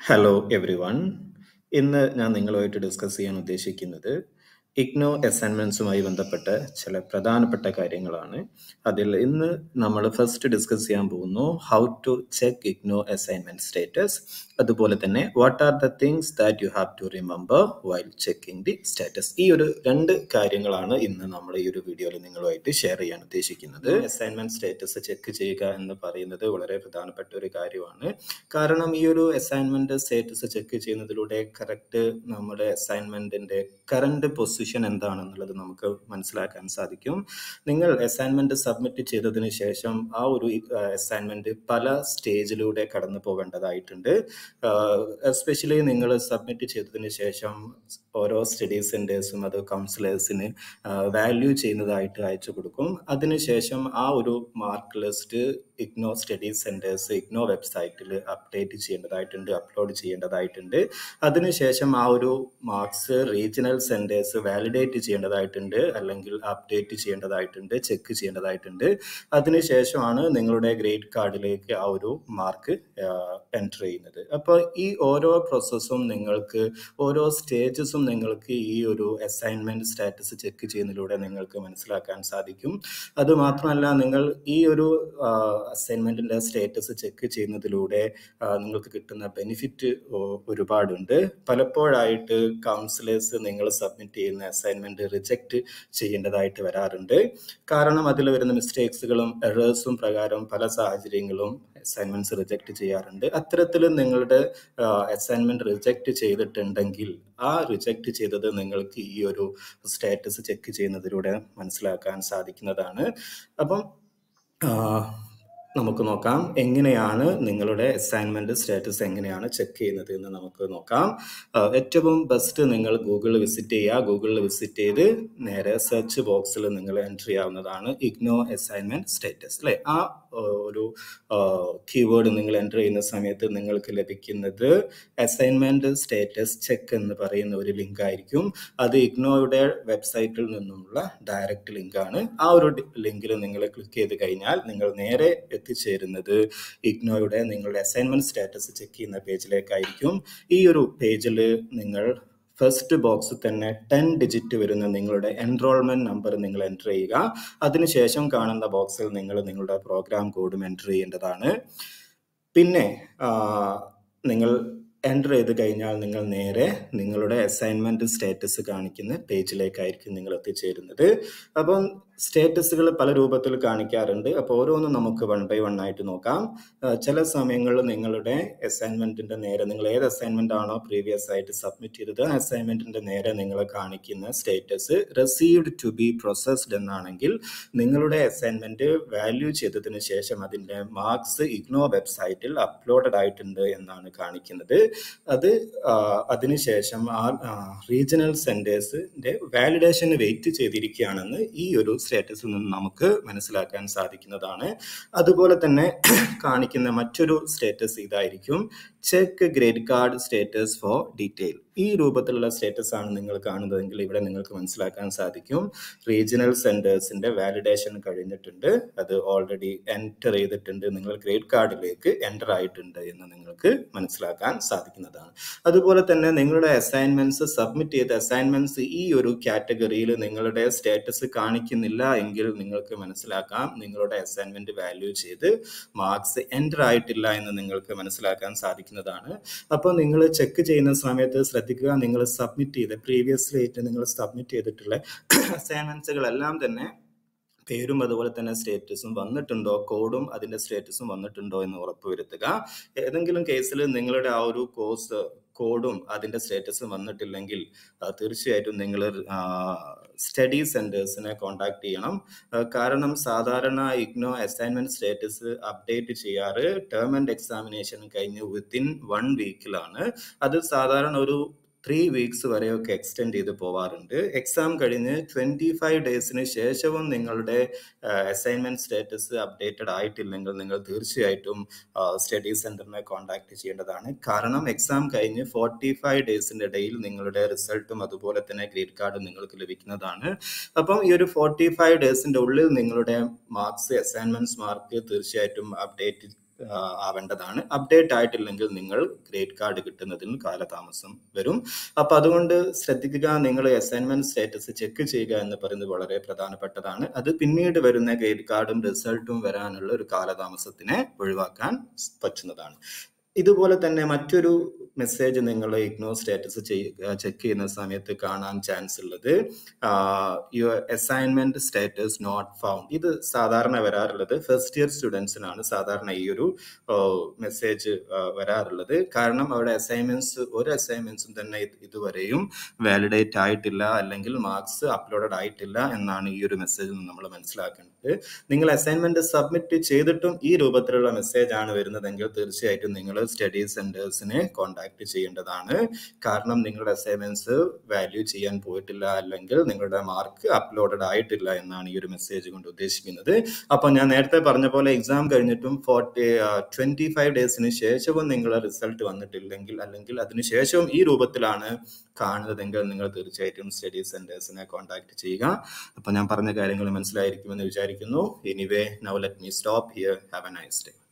hello every one ഇന്ന് ഞാൻ നിങ്ങളുമായിട്ട് ഡിസ്കസ് ചെയ്യാൻ ഉദ്ദേശിക്കുന്നത് ഇഗ്നോ അസൈൻമെൻറ്റ്സുമായി ബന്ധപ്പെട്ട ചില പ്രധാനപ്പെട്ട കാര്യങ്ങളാണ് അതിൽ ഇന്ന് നമ്മൾ ഫസ്റ്റ് ഡിസ്കസ് ചെയ്യാൻ പോകുന്നു how to check IGNOU assignment status അതുപോലെ തന്നെ what are the things that you have to remember while checking the status ഈ ഒരു രണ്ട് കാര്യങ്ങളാണ് ഇന്ന് നമ്മൾ ഈ ഒരു വീഡിയോയിൽ നിങ്ങളുമായിട്ട് ഷെയർ ചെയ്യാൻ ഉദ്ദേശിക്കുന്നത് അസൈൻമെൻറ്റ് സ്റ്റേറ്റസ് ചെക്ക് ചെയ്യുക എന്ന് പറയുന്നത് വളരെ പ്രധാനപ്പെട്ട ഒരു കാര്യമാണ് കാരണം ഈ ഒരു അസൈൻമെന്റ് സ്റ്റേറ്റസ് ചെക്ക് ചെയ്യുന്നതിലൂടെ കറക്റ്റ് നമ്മുടെ അസൈൻമെന്റിന്റെ കറണ്ട് പൊസിഷൻ എന്താണെന്നുള്ളത് നമുക്ക് മനസ്സിലാക്കാൻ സാധിക്കും നിങ്ങൾ അസൈൻമെന്റ് സബ്മിറ്റ് ചെയ്തതിന് ശേഷം ആ ഒരു അസൈൻമെന്റ് പല സ്റ്റേജിലൂടെ കടന്നു പോകേണ്ടതായിട്ടുണ്ട് എസ്പെഷ്യലി നിങ്ങൾ സബ്മിറ്റ് ചെയ്തതിന് ശേഷം ഓരോ സ്റ്റഡി സെൻറ്റേഴ്സും അത് കൗൺസിലേഴ്സിന് വാല്യൂ ചെയ്യുന്നതായിട്ട് അയച്ചു കൊടുക്കും അതിനുശേഷം ആ ഒരു mark list IGNOU study centres IGNOU വെബ്സൈറ്റിൽ അപ്ഡേറ്റ് ചെയ്യേണ്ടതായിട്ടുണ്ട് അപ്ലോഡ് ചെയ്യേണ്ടതായിട്ടുണ്ട് അതിനുശേഷം ആ ഒരു മാർക്സ് റീജിയണൽ സെൻറ്റേഴ്സ് വാലിഡേറ്റ് ചെയ്യേണ്ടതായിട്ടുണ്ട് അല്ലെങ്കിൽ അപ്ഡേറ്റ് ചെയ്യേണ്ടതായിട്ടുണ്ട് ചെക്ക് ചെയ്യേണ്ടതായിട്ടുണ്ട് അതിനുശേഷമാണ് നിങ്ങളുടെ ഗ്രേഡ് കാർഡിലേക്ക് ആ ഒരു മാർക്ക് എൻ്റർ ചെയ്യുന്നത് അപ്പോൾ ഈ ഓരോ പ്രോസസ്സും നിങ്ങൾക്ക് ഓരോ സ്റ്റേജസും നിങ്ങൾക്ക് ഈ ഒരു അസൈൻമെൻറ്റ് സ്റ്റാറ്റസ് ചെക്ക് ചെയ്യുന്നതിലൂടെ നിങ്ങൾക്ക് മനസ്സിലാക്കാൻ സാധിക്കും അത് മാത്രമല്ല നിങ്ങൾ ഈ ഒരു അസൈൻമെൻറ്റിൻ്റെ സ്റ്റേറ്റസ് ചെക്ക് ചെയ്യുന്നതിലൂടെ നിങ്ങൾക്ക് കിട്ടുന്ന ബെനിഫിറ്റ് ഒരുപാടുണ്ട് പലപ്പോഴായിട്ട് കൗൺസിലേഴ്സ് നിങ്ങൾ സബ്മിറ്റ് ചെയ്യുന്ന അസൈൻമെൻറ്റ് റിജക്റ്റ് ചെയ്യേണ്ടതായിട്ട് വരാറുണ്ട് കാരണം അതിൽ വരുന്ന മിസ്റ്റേക്സുകളും എറേഴ്സും പ്രകാരം പല സാഹചര്യങ്ങളും അസൈൻമെൻറ്റ്സ് റിജക്റ്റ് ചെയ്യാറുണ്ട് അത്തരത്തിൽ നിങ്ങളുടെ അസൈൻമെൻറ്റ് റിജക്റ്റ് ചെയ്തിട്ടുണ്ടെങ്കിൽ ആ റിജക്റ്റ് ചെയ്തത് നിങ്ങൾക്ക് ഈ ഒരു സ്റ്റാറ്റസ് ചെക്ക് ചെയ്യുന്നതിലൂടെ മനസ്സിലാക്കാൻ സാധിക്കുന്നതാണ് അപ്പം നമുക്ക് നോക്കാം എങ്ങനെയാണ് നിങ്ങളുടെ അസൈൻമെന്റ് സ്റ്റാറ്റസ് എങ്ങനെയാണ് ചെക്ക് ചെയ്യുന്നത് എന്ന് നമുക്ക് നോക്കാം ഏറ്റവും ബെസ്റ്റ് നിങ്ങൾ ഗൂഗിളിൽ വിസിറ്റ് ചെയ്യുക ഗൂഗിളിൽ വിസിറ്റ് ചെയ്ത് നേരെ സെർച്ച് ബോക്സിൽ നിങ്ങൾ എൻട്രി ചെയ്യാവുന്നതാണ് ഇഗ്നോ അസൈൻമെന്റ് സ്റ്റാറ്റസ് അല്ലെ ആ ഒരു കീവേഡ് നിങ്ങൾ എൻ്റർ ചെയ്യുന്ന സമയത്ത് നിങ്ങൾക്ക് ലഭിക്കുന്നത് അസൈൻമെന്റ് സ്റ്റേറ്റസ് ചെക്ക് എന്ന് പറയുന്ന ഒരു ലിങ്ക് ആയിരിക്കും അത് ഇഗ്നോയുടെ വെബ്സൈറ്റിൽ നിന്നുമുള്ള ഡയറക്റ്റ് ലിങ്ക് ആണ് ആ ഒരു ലിങ്കിൽ നിങ്ങൾ ക്ലിക്ക് ചെയ്ത് കഴിഞ്ഞാൽ നിങ്ങൾ നേരെ എത്തിച്ചേരുന്നത് ഇഗ്നോയുടെ നിങ്ങളുടെ അസൈൻമെന്റ് സ്റ്റാറ്റസ് ചെക്ക് ചെയ്യുന്ന പേജിലേക്കായിരിക്കും ഈ ഒരു പേജിൽ നിങ്ങൾ ഫസ്റ്റ് ബോക്സ് തന്നെ ടെൻ ഡിജിറ്റ് വരുന്ന നിങ്ങളുടെ എൻറോൾമെന്റ് നമ്പർ നിങ്ങൾ എൻ്റർ ചെയ്യുക അതിനുശേഷം കാണുന്ന ബോക്സിൽ നിങ്ങൾ നിങ്ങളുടെ പ്രോഗ്രാം കോഡും എൻ്റർ ചെയ്യേണ്ടതാണ് പിന്നെ നിങ്ങൾ എൻ്റർ ചെയ്ത് കഴിഞ്ഞാൽ നിങ്ങൾ നേരെ നിങ്ങളുടെ അസൈൻമെന്റ് സ്റ്റാറ്റസ് കാണിക്കുന്ന പേജിലേക്കായിരിക്കും നിങ്ങൾ എത്തിച്ചേരുന്നത് അപ്പം സ്റ്റേറ്റസുകൾ പല രൂപത്തിൽ കാണിക്കാറുണ്ട് അപ്പോൾ ഓരോന്നും നമുക്ക് വൺ ബൈ വൺ ആയിട്ട് നോക്കാം ചില സമയങ്ങളിൽ നിങ്ങളുടെ അസൈൻമെന്റിന്റെ നേരെ നിങ്ങൾ ഏത് അസൈൻമെന്റ് ആണോ പ്രീവിയസ് ആയിട്ട് സബ്മിറ്റ് ചെയ്തത് ആ അസൈൻമെന്റിന്റെ നേരെ നിങ്ങൾ കാണിക്കുന്ന status received to be processed എന്നാണെങ്കിൽ നിങ്ങളുടെ അസൈൻമെന്റ് വാല്യൂ ചെയ്തതിന് ശേഷം അതിന്റെ മാർക്സ് ഇഗ്നോ വെബ്സൈറ്റിൽ അപ്ലോഡഡ് ആയിട്ടുണ്ട് എന്നാണ് കാണിക്കുന്നത് അത് അതിനുശേഷം ആ റീജിയണൽ സെന്റേഴ്സിന്റെ വാലിഡേഷന് വെയിറ്റ് ചെയ്തിരിക്കുകയാണെന്ന് ഈ ഒരു സ്റ്റേറ്റസിൽ നിന്ന് നമുക്ക് മനസ്സിലാക്കാൻ സാധിക്കുന്നതാണ് അതുപോലെ തന്നെ കാണിക്കുന്ന മറ്റൊരു സ്റ്റേറ്റസ് ഇതായിരിക്കും check grade card status for detail ഈ രൂപത്തിലുള്ള സ്റ്റേറ്റസ് ആണ് നിങ്ങൾ കാണുന്നതെങ്കിൽ ഇവിടെ നിങ്ങൾക്ക് മനസ്സിലാക്കാൻ സാധിക്കും റീജിയണൽ സെന്റേഴ്സിന്റെ വാലിഡേഷൻ കഴിഞ്ഞിട്ടുണ്ട് അത് ഓൾറെഡി എൻറ്റർ ചെയ്തിട്ടുണ്ട് നിങ്ങൾ ഗ്രേഡ് കാർഡിലേക്ക് എൻ്റർ ആയിട്ടുണ്ട് എന്ന് നിങ്ങൾക്ക് മനസ്സിലാക്കാൻ സാധിക്കുന്നതാണ് അതുപോലെ തന്നെ നിങ്ങളുടെ അസൈൻമെന്റ്സ് സബ്മിറ്റ് ചെയ്ത അസൈൻമെന്റ്സ് ഈ ഒരു കാറ്റഗറിയിൽ നിങ്ങളുടെ സ്റ്റേറ്റസ് കാണിക്കുന്നില്ല എങ്കിൽ നിങ്ങൾക്ക് മനസ്സിലാക്കാം നിങ്ങളുടെ അസൈൻമെന്റ് വാല്യൂ ചെയ്ത് മാർക്സ് എൻ്റർ ആയിട്ടില്ല എന്ന് നിങ്ങൾക്ക് മനസ്സിലാക്കാൻ സാധിക്കുന്നതാണ് അപ്പോൾ നിങ്ങൾ ചെക്ക് ചെയ്യുന്ന സമയത്ത് ശ്രദ്ധിക്കുക നിങ്ങൾ സബ്മിറ്റ് ചെയ്ത പ്രീവിയസ്ലി ആയിട്ട് നിങ്ങൾ സബ്മിറ്റ് ചെയ്തിട്ടുള്ള അസൈൻമെന്റ്സുകളെല്ലാം തന്നെ പേരും അതുപോലെ തന്നെ സ്റ്റേറ്റസും വന്നിട്ടുണ്ടോ കോഡും അതിന്റെ സ്റ്റേറ്റസും വന്നിട്ടുണ്ടോ എന്ന് ഉറപ്പുവരുത്തുക ഏതെങ്കിലും കേസിൽ നിങ്ങളുടെ ആ ഒരു കോഴ്സ് കോഡും അതിന്റെ സ്റ്റേറ്റസും വന്നിട്ടില്ലെങ്കിൽ തീർച്ചയായിട്ടും നിങ്ങൾ സ്റ്റഡി സെന്റേഴ്സിനെ കോൺടാക്ട് ചെയ്യണം കാരണം സാധാരണ ഇഗ്നോ അസൈൻമെന്റ് സ്റ്റേറ്റസ് അപ്ഡേറ്റ് ചെയ്യാറ് ടേം ആൻഡ് എക്സാമിനേഷൻ കഴിഞ്ഞ് വിത്തിൻ വൺ വീക്കിലാണ് അത് സാധാരണ ഒരു ത്രീ വീക്സ് വരെയൊക്കെ എക്സ്റ്റെൻഡ് ചെയ്ത് പോവാറുണ്ട് എക്സാം കഴിഞ്ഞ് ട്വൻറ്റി ഫൈവ് ഡേയ്സിന് ശേഷവും നിങ്ങളുടെ അസൈൻമെന്റ് സ്റ്റാറ്റസ് അപ്ഡേറ്റഡ് ആയിട്ടില്ലെങ്കിൽ നിങ്ങൾ തീർച്ചയായിട്ടും സ്റ്റഡി സെന്ററിനെ കോൺടാക്ട് ചെയ്യേണ്ടതാണ് കാരണം എക്സാം കഴിഞ്ഞ് ഫോർട്ടി ഫൈവ് ഡേയ്സിൻ്റെ ഇടയിൽ നിങ്ങളുടെ റിസൾട്ടും അതുപോലെ തന്നെ ഗ്രേഡ് കാർഡും നിങ്ങൾക്ക് ലഭിക്കുന്നതാണ് അപ്പം ഈ ഒരു ഫോർട്ടി ഫൈവ് ഡേയ്സിൻ്റെ ഉള്ളിൽ നിങ്ങളുടെ മാർക്സ് അസൈൻമെന്റ്സ് മാർക്ക് തീർച്ചയായിട്ടും അപ്ഡേറ്റ് ആവേണ്ടതാണ് അപ്ഡേറ്റ് ആയിട്ടില്ലെങ്കിൽ നിങ്ങൾ ഗ്രേഡ് കാർഡ് കിട്ടുന്നതിന് കാലതാമസം വരും അപ്പൊ അതുകൊണ്ട് ശ്രദ്ധിക്കുക നിങ്ങൾ അസൈൻമെന്റ് സ്റ്റാറ്റസ് ചെക്ക് ചെയ്യുക എന്ന് പറയുന്നത് വളരെ പ്രധാനപ്പെട്ടതാണ് അത് പിന്നീട് വരുന്ന ഗ്രേഡ് കാർഡും റിസൾട്ടും വരാനുള്ള ഒരു കാലതാമസത്തിനെ ഒഴിവാക്കാൻ പറ്റുന്നതാണ് ഇതുപോലെ തന്നെ മറ്റൊരു മെസ്സേജ് നിങ്ങൾ ഇഗ്നോർ സ്റ്റാറ്റസ് ചെയ്യുക ചെക്ക് ചെയ്യുന്ന സമയത്ത് കാണാൻ ചാൻസ് ഉള്ളത് your assignment status not found ഇത് സാധാരണ വരാറുള്ളത് ഫസ്റ്റ് ഇയർ സ്റ്റുഡൻസിനാണ് സാധാരണ ഈ ഒരു മെസ്സേജ് വരാറുള്ളത് കാരണം അവിടെ അസൈൻമെന്റ്സ് ഒരു അസൈൻമെന്റ്സും തന്നെ ഇത് ഇതുവരെയും വാലിഡേറ്റ് ആയിട്ടില്ല അല്ലെങ്കിൽ മാർക്സ് അപ്ലോഡഡ് ആയിട്ടില്ല എന്നാണ് ഈ ഒരു മെസ്സേജിൽ നിന്ന് നമ്മൾ മനസ്സിലാക്കേണ്ടത് നിങ്ങൾ അസൈൻമെന്റ് സബ്മിറ്റ് ചെയ്തിട്ടും ഈ രൂപത്തിലുള്ള മെസ്സേജ് ആണ് വരുന്നതെങ്കിൽ തീർച്ചയായിട്ടും നിങ്ങൾ സ്റ്റഡി സെന്റേഴ്സിനെ കോൺടാക്ട് ചെയ്യേണ്ടതാണ് കാരണം നിങ്ങളുടെ അസൈൻമെന്റ്സ് വാല്യൂ ചെയ്യാൻ പോയിട്ടില്ല അല്ലെങ്കിൽ നിങ്ങളുടെ മാർക്ക് അപ്ലോഡഡ് ആയിട്ടില്ല എന്നാണ് ഈ ഒരു മെസ്സേജ് കൊണ്ട് ഉദ്ദേശിക്കുന്നത് അപ്പോൾ ഞാൻ നേരത്തെ പറഞ്ഞ പോലെ എക്സാം കഴിഞ്ഞിട്ടും ഫോർട്ടി ട്വന്റി ഫൈവ് ഡേയ്സിന് ശേഷവും നിങ്ങളുടെ റിസൾട്ട് വന്നിട്ടില്ലെങ്കിൽ അല്ലെങ്കിൽ അതിനുശേഷവും ഈ രൂപത്തിലാണ് കാണുന്നതെങ്കിൽ നിങ്ങൾ തീർച്ചയായിട്ടും സ്റ്റഡി സെന്റേഴ്സിനെ കോൺടാക്ട് ചെയ്യുക അപ്പോൾ ഞാൻ പറഞ്ഞ കാര്യങ്ങൾ മനസ്സിലായിരിക്കുമെന്ന് വിചാരിക്കുന്നു anyway now let me stop here have a nice day